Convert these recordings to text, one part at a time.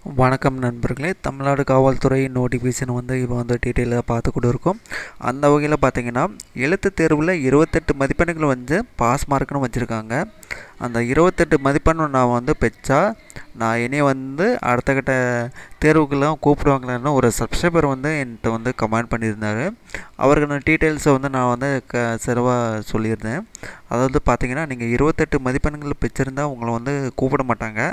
வணக்கம் நண்பர்களே தமிழ்நாடு காவல்துறை நோட்டிஃபிகேஷன் வந்து இப்போ வந்து டீட்டெயிலாக பார்த்து கொண்டு இருக்கோம் அந்த வகையில் பார்த்தீங்கன்னா எழுத்து தேர்வில் இருபத்தெட்டு மதிப்பெண்கள் வந்து பாஸ் மார்க்குன்னு வச்சுருக்காங்க அந்த இருபத்தெட்டு மதிப்பெண் நான் வந்து பெற்றா நான் இனி வந்து அடுத்த கட்ட தேர்வுக்கெல்லாம் கூப்பிடுவாங்களான்னு ஒரு சப்ஸ்கிரைபர் வந்து என்கிட்ட வந்து கமெண்ட் பண்ணியிருந்தார் அவருக்கு நான் டீட்டெயில்ஸை வந்து நான் வந்து க சிறவாக சொல்லியிருந்தேன் அதாவது பார்த்தீங்கன்னா நீங்கள் இருபத்தெட்டு மதிப்பெண்கள் பெற்றிருந்தா உங்களை வந்து கூப்பிட மாட்டாங்க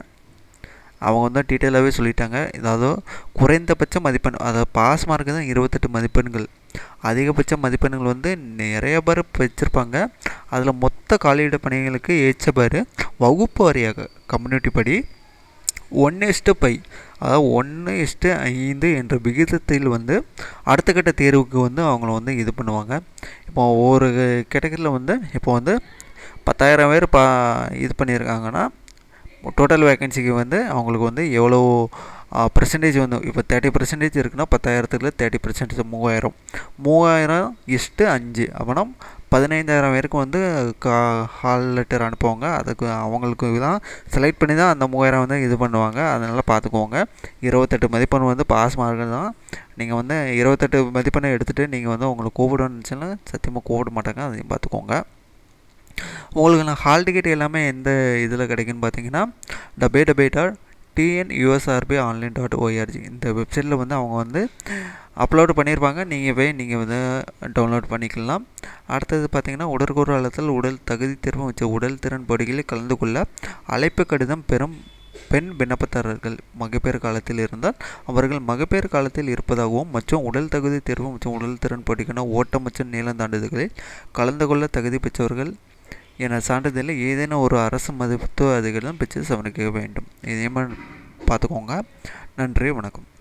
அவங்க வந்து டீட்டெயிலாகவே சொல்லிட்டாங்க அதாவது குறைந்தபட்ச மதிப்பெண் அதாவது பாஸ் மார்க்கு தான் இருபத்தெட்டு மதிப்பெண்கள் அதிகபட்ச மதிப்பெண்கள் வந்து நிறைய பேர் வச்சுருப்பாங்க அதில் மொத்த காலியிட பணிகளுக்கு ஏற்ற பேர் வகுப்பு வாரியாக கம்யூனிட்டி படி ஒன்று இஸ்ட்டு பை அதாவது ஒன்று இஸ்ட்டு ஐந்து என்ற விகிதத்தில் வந்து அடுத்த கட்ட தேர்வுக்கு வந்து அவங்கள வந்து இது பண்ணுவாங்க இப்போ ஒவ்வொரு கேட்டகரியில் வந்து இப்போ வந்து பத்தாயிரம் பேர் பா இது பண்ணியிருக்காங்கன்னா டோட்டல் வேக்கன்சிக்கு வந்து அவங்களுக்கு வந்து எவ்வளோ பர்சன்டேஜ் வந்து இப்போ தேர்ட்டி பர்சன்டேஜ் இருக்குன்னா பத்தாயிரத்துல தேர்ட்டி பர்சன்டேஜ் மூவாயிரம் மூவாயிரம் இஸ்ட்டு அஞ்சு அப்படின்னா பதினைந்தாயிரம் பேருக்கு வந்து கா ஹால் லெட்டர் அனுப்புவாங்க அதுக்கு அவங்களுக்கு தான் செலக்ட் பண்ணி தான் அந்த மூவாயிரம் வந்து இது பண்ணுவாங்க அதனால் பார்த்துக்கோங்க இருபத்தெட்டு மதிப்பெண் வந்து பாஸ் மார்க்கு தான் நீங்கள் வந்து இருபத்தெட்டு மதிப்பெண்ணை எடுத்துகிட்டு நீங்கள் வந்து உங்களை கூப்பிடணுச்சுன்னா சத்தியமாக கூப்பிட மாட்டாங்க அதையும் பார்த்துக்கோங்க உங்களுக்கு நான் ஹால் டிக்கெட் எல்லாமே எந்த இதில் கிடைக்குன்னு பார்த்தீங்கன்னா W W dot TN USRB online dot ORG இந்த வெப்சைட்டில் வந்து அவங்க வந்து அப்லோடு பண்ணியிருப்பாங்க நீங்கள் போய் நீங்கள் வந்து டவுன்லோட் பண்ணிக்கலாம் அடுத்தது பார்த்தீங்கன்னா உடற்கூறு அளத்தில் உடல் தகுதி தேர்வு வச்ச உடல் திறன் போட்டிகளில் கலந்து கொள்ள அழைப்பு கடிதம் பெறும் பெண் விண்ணப்பதாரர்கள் மகப்பேறு காலத்தில் இருந்தால் அவர்கள் மகப்பேறு காலத்தில் இருப்பதாகவும் மற்றும் உடல் தகுதி தேர்வு மற்றும் உடல் திறன் போட்டிக்கான ஓட்டம் மற்றும் நீளம் தாண்டுதல்களில் கலந்து கொள்ள தகுதி பெற்றவர்கள் என சான்றிதழில் ஏதேனும் ஒரு அரசு மருத்துவ அதிகாரம் பெற்று சமர்ப்பிக்க வேண்டும் இதையும் பார்த்துக்கோங்க நன்றி வணக்கம்